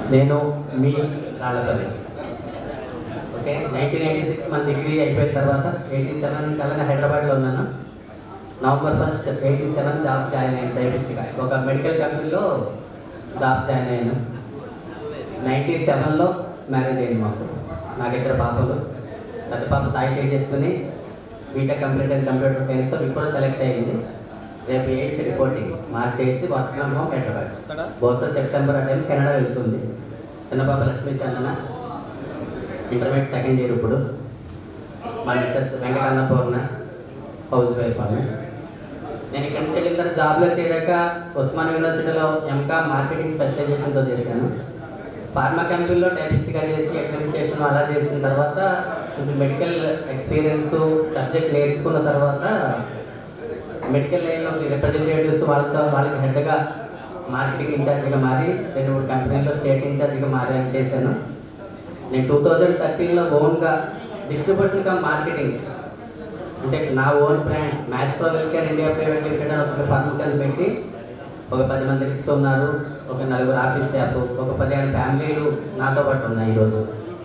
నేను మీ Rallapalli okay nineteen eighty six మన డిగ్రీ అయిపోయిన తర్వాత ఎయిటీ సెవెన్ కల్లా హైదరాబాద్లో ఉన్నాను November first eighty seven job join అయ్యాను టైపిస్ట్గా ఒక మెడికల్ కంపెనీలో జాబ్ జాయిన్ అయ్యాను నైంటీ సెవెన్లో మ్యారేజ్ అయింది మాకు నాకు ఇద్దరు పాపలు పెద్ద పాప సాయి తేజస్విని బీటెక్ కంప్లీట్ అయిన కంప్యూటర్ సైన్స్తో ఇప్పుడు సెలెక్ట్ అయ్యింది రేపు eighth reporting March eighth work from home Hyderabad బహుశా సెప్టెంబర్ ఆ టైం కెనడా వెళ్తుంది చిన్న పాప Lakshmi Chandana intermediate second year ఇప్పుడు మా Mrs Venkata Annapurna house wife ఆమె నేను ఇక్కడి నుంచి వెళ్ళిన తర్వాత జాబ్లో చేరాక ఉస్మాన్ యూనివర్సిటీలో ఎంకామ్ మార్కెటింగ్ స్పెషలైజేషన్తో చేశాను ఫార్మా కంపెనీలో టైపిస్ట్గా చేసి అడ్మినిస్ట్రేషన్ అలా చేసిన తర్వాత కొంచెం మెడికల్ ఎక్స్పీరియన్స్ సబ్జెక్ట్ నేర్చుకున్న తర్వాత మెడికల్ లైన్లో రిప్రజెంటేటివ్స్ వాళ్ళతో వాళ్ళకి హెడ్గా మార్కెటింగ్ ఇన్ఛార్జిగా మారి రెండు మూడు కంపెనీల్లో స్టేట్ ఇన్ఛార్జిగా మారి చేశాను నేను టూ థౌజండ్ థర్టీన్లో ఓన్గా డిస్ట్రిబ్యూషన్ కమ్ మార్కెటింగ్ అంటే నా own brand Match Pro Wellcare India private limited అని ఒక ఫార్మ్ కలిసి పెట్టి ఒక పది మంది రిక్స్ ఉన్నారు ఒక నలుగురు ఆఫీస్ స్టాఫ్ ఒక పదిహేను ఫ్యామిలీలు నాతో పాటు ఉన్నాయి ఈరోజు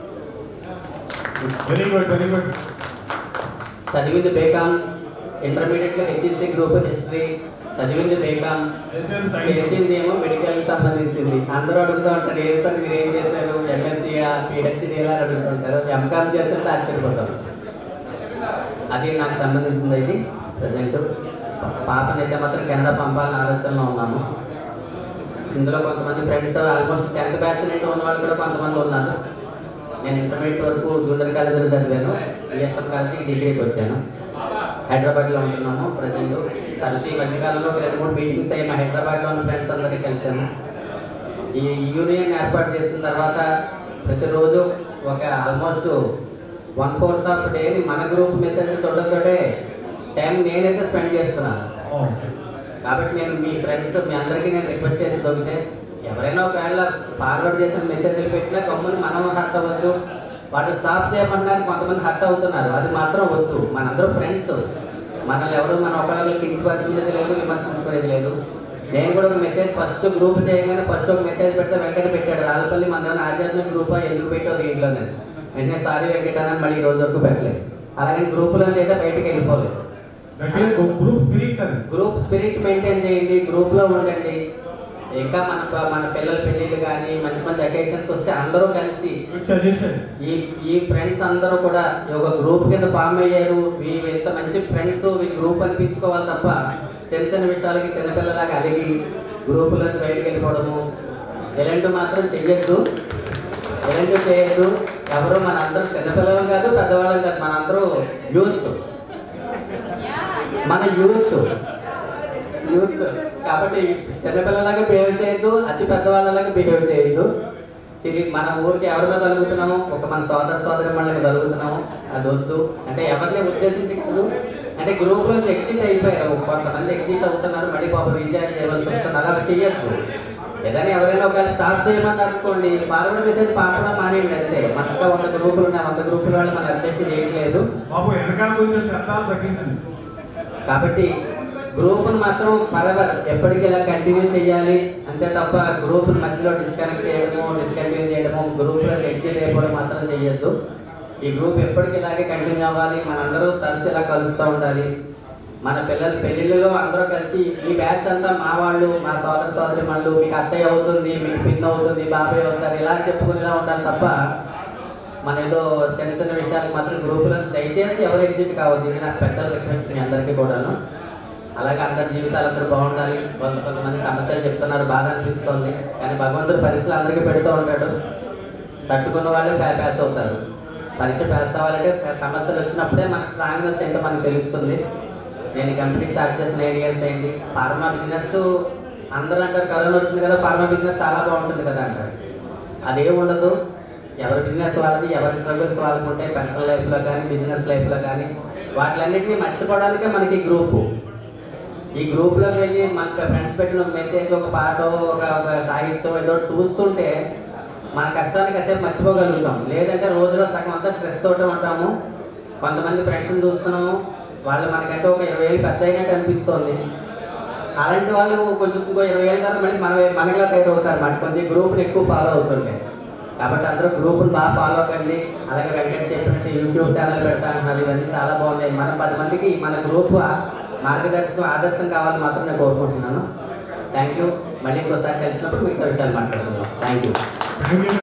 వెరీ గుడ్ వెరీ గుడ్ చదివింది బేకామ్ ఇంటర్మీడియట్లో హెచ్ఈసీ గ్రూప్ హిస్టరీ చదివింది బేకామ్ చేసింది ఏమో మెడికల్ సంబంధించింది అందరూ అడుగుతూ ఉంటారు ఏ సార్ మీరు ఏం చేశారు ఎంఎస్సీయా పిహెచ్డి ఎలా అడుగుతుంటారు ఎంకామ్ చేస్తుంటే ఆశ్చర్యపోతారు అది నాకు సంబంధించింది ఇది ప్రజెంట్ పాపనైతే మాత్రం కెనడా పంపాలని ఆలోచనలో ఉన్నాము ఇందులో కొంతమంది ఫ్రెండ్స్ ఆల్మోస్ట్ టెన్త్ బ్యాచ్ నుండి ఉన్న వాళ్ళు కూడా కొంతమంది ఉన్నారు నేను ఇంటర్మీడియట్ వరకు జూనియర్ కాలేజీలో చదివాను ఈఎస్ఎం కాలేజీకి డిగ్రీకి వచ్చాను హైదరాబాద్లో ఉంటున్నాము ప్రజెంట్ తరచు ఈ మధ్యకాలంలో ఒక రెండు మూడు మీటింగ్స్ అయ్యి మా హైదరాబాద్లో ఉన్న ఫ్రెండ్స్ అందరికీ కలిసాము ఈ యూనియన్ ఏర్పాటు చేసిన తర్వాత ప్రతిరోజు ఒక ఆల్మోస్ట్ వన్ ఫోర్త్ ఆఫ్ డేని మన గ్రూప్ మెసేజ్ చూడడంతోటే టైం నేనైతే స్పెండ్ చేస్తున్నాను కాబట్టి నేను మీ ఫ్రెండ్స్ మీ అందరికీ నేను రిక్వెస్ట్ చేసేది ఒకటే ఎవరైనా ఒకవేళ ఫార్వర్డ్ చేసిన మెసేజ్లు పెట్టినా గమ్ముని మనం హర్ట్ అవ్వద్దు వాటి స్టాప్ చేయమనడానికి కొంతమంది హర్ట్ అవుతున్నారు అది మాత్రం వద్దు మనందరూ ఫ్రెండ్స్ మనల్ని ఎవరు మన ఒకళ్ళకి కించపరిచేది లేదు విమర్శించుకునేది లేదు నేను కూడా ఒక మెసేజ్ ఫస్ట్ గ్రూప్ చేయగానే ఫస్ట్ ఒక మెసేజ్ పెడితే వెంకట పెట్టాడు రాళ్ళపల్లి మన ఆధ్యాత్మిక గ్రూప్ ఎందుకు పెట్టావు దీంట్లో నేను వెంటనే సారీ వెంకటానని మళ్ళీ ఈ రోజు వరకు పెట్టలేదు అలాగే గ్రూపులో అయితే బయటికి వెళ్ళిపోలేదు గ్రూప్ స్పిరిట్ అది గ్రూప్ స్పిరిట్ మెయింటైన్ చేయండి గ్రూప్లో ఉండండి ఇంకా మన మన పిల్లల పెళ్ళిళ్ళు కానీ మంచి మంచి అకేషన్స్ వస్తే అందరూ కలిసి గుడ్ సజెషన్ ఈ ఈ ఫ్రెండ్స్ అందరూ కూడా ఈ ఒక గ్రూప్ కింద ఫామ్ అయ్యారు ఈ ఎంత మంచి ఫ్రెండ్స్ ఈ గ్రూప్ అనిపించుకోవాలి తప్ప చిన్న చిన్న విషయాలకి చిన్నపిల్లలాగా అలిగి గ్రూపులోంచి బయటకు వెళ్ళిపోవడము ఇలాంటివి మాత్రం చెయ్యొద్దు ఇలాంటివి చేయొద్దు ఎవరు మన అందరూ చిన్నపిల్లలు కాదు పెద్దవాళ్ళం కాదు మనందరూ యూత్ మన యూత్ యూత్ కాబట్టి చిన్నపిల్లలాగా బిహేవ్ చేయొద్దు అతి పెద్దవాళ్ళలాగా బిహేవ్ చేయొద్దు ఇది మన ఊరికి ఎవరి మీద కలుగుతున్నాము ఒక మన సోదర సోదరి మనకి కలుగుతున్నాము అది వద్దు అంటే ఎవరిని ఉద్దేశించి కాదు అంటే గ్రూప్ నుంచి ఎగ్జిట్ అయిపోయారు కొంతమంది ఎగ్జిట్ అవుతున్నారు మళ్ళీ పాపం రీఛార్జ్ చేయవలసి వస్తుంది అలా చేయొద్దు ఏదైనా ఎవరైనా ఒకవేళ స్టాప్ చేయమని అనుకోండి ఫార్వర్డ్ మెసేజ్ పంపడం మానేయండి అంతే మనకు వంద గ్రూపులు ఉన్నాయి వంద గ్రూపుల వాళ్ళు మనం అడ్జస్ట్ చేయట్లేదు బాబు వెనకాల కొంచెం శబ్దాలు తగ్గించండి కాబట్టి గ్రూప్ను మాత్రం ఫరెవర్ ఎప్పటికీ ఇలా కంటిన్యూ చేయాలి అంతే తప్ప గ్రూప్ను మధ్యలో డిస్కనెక్ట్ చేయడము డిస్కంటిన్యూ చేయడము గ్రూప్లో ఎగ్జిట్ అయిపోవడం మాత్రం చేయొద్దు ఈ గ్రూప్ ఎప్పటికీ ఇలాగే కంటిన్యూ అవ్వాలి మనందరూ తరచు ఇలా కలుస్తూ ఉండాలి మన పిల్లల పెళ్ళిళ్ళలో అందరూ కలిసి ఈ బ్యాచ్ అంతా మా వాళ్ళు మా సోదర సోదరి మళ్ళు మీకు అత్తయ్య అవుతుంది మీకు పిన్ అవుతుంది బాబాయ్ అవుతారు ఇలా చెప్పుకుని ఇలా ఉండాలి తప్ప మన ఏదో చిన్న చిన్న విషయాలకు మాత్రం గ్రూపులో దయచేసి ఎవరు ఎగ్జిట్ కావద్దు ఇది నా స్పెషల్ రిక్వెస్ట్ మీ అందరికీ కూడాను అలాగే అందరి జీవితాలు అందరూ బాగుండాలి కొంత కొంతమంది సమస్యలు చెప్తున్నారు బాధ అనిపిస్తుంది కానీ భగవంతుడు పరీక్షలు అందరికీ పెడుతూ ఉంటాడు తట్టుకున్న వాళ్ళే పా- పాస్ అవుతారు పరీక్ష పాస్ అవ్వాలంటే స- సమస్యలు వచ్చినప్పుడే మన స్ట్రాంగ్నెస్ ఏంటో మనకు తెలుస్తుంది నేను ఈ కంపెనీ స్టార్ట్ చేసిన ఎయిట్ ఇయర్స్ అయింది ఫార్మా బిజినెస్ అందరూ అంటారు కరోనా వచ్చింది కదా ఫార్మా బిజినెస్ చాలా బాగుంటుంది కదా అంటారు అదే ఉండదు ఎవరి బిజినెస్ వాళ్ళది ఎవరి స్ట్రగుల్స్ వాళ్ళకు ఉంటాయి పర్సనల్ లైఫ్లో కానీ బిజినెస్ లైఫ్లో కానీ వాటిలన్నింటినీ మర్చిపోవడానికే మనకి ఈ గ్రూపు ఈ గ్రూప్లోకి వెళ్ళి మన ఫ్రెండ్స్ పెట్టిన ఒక మెసేజ్ ఒక పాట ఒక ఒక సాహిత్యం ఏదో ఒకటి చూస్తుంటే మన కష్టాన్ని కాసేపు మర్చిపోగలుగుతాం లేదంటే రోజులో సగం అంతా స్ట్రెస్ తోటే ఉంటాము కొంతమంది ఫ్రెండ్స్ని చూస్తున్నాము వాళ్ళు మనకంటే ఒక ఇరవై ఏళ్ళు పెద్ద అయినట్టు అనిపిస్తుంది అలాంటి వాళ్ళు కొంచెం ఇంకో ఇరవై ఏళ్ళ తర్వాత మళ్ళీ మన మనలో తయారవుతారు అన్నమాట కొంచెం గ్రూప్ని ఎక్కువ ఫాలో అవుతుంటాయి కాబట్టి అందరూ గ్రూపులు బాగా ఫాలో కండి అలాగే వెంకట చెప్పినట్టు యూట్యూబ్ ఛానల్ పెడతా అంటున్నారు ఇవన్నీ చాలా బాగున్నాయి మన పది మందికి మన గ్రూప్ మార్గదర్శకం ఆదర్శం కావాలని మాత్రం నేను కోరుకుంటున్నాను థ్యాంక్ యూ మళ్ళీ ఇంకోసారి కలిసినప్పుడు మిగతా విషయాలు మాట్లాడుకుందాం థ్యాంక్ యూ థ్యాంక్ యూ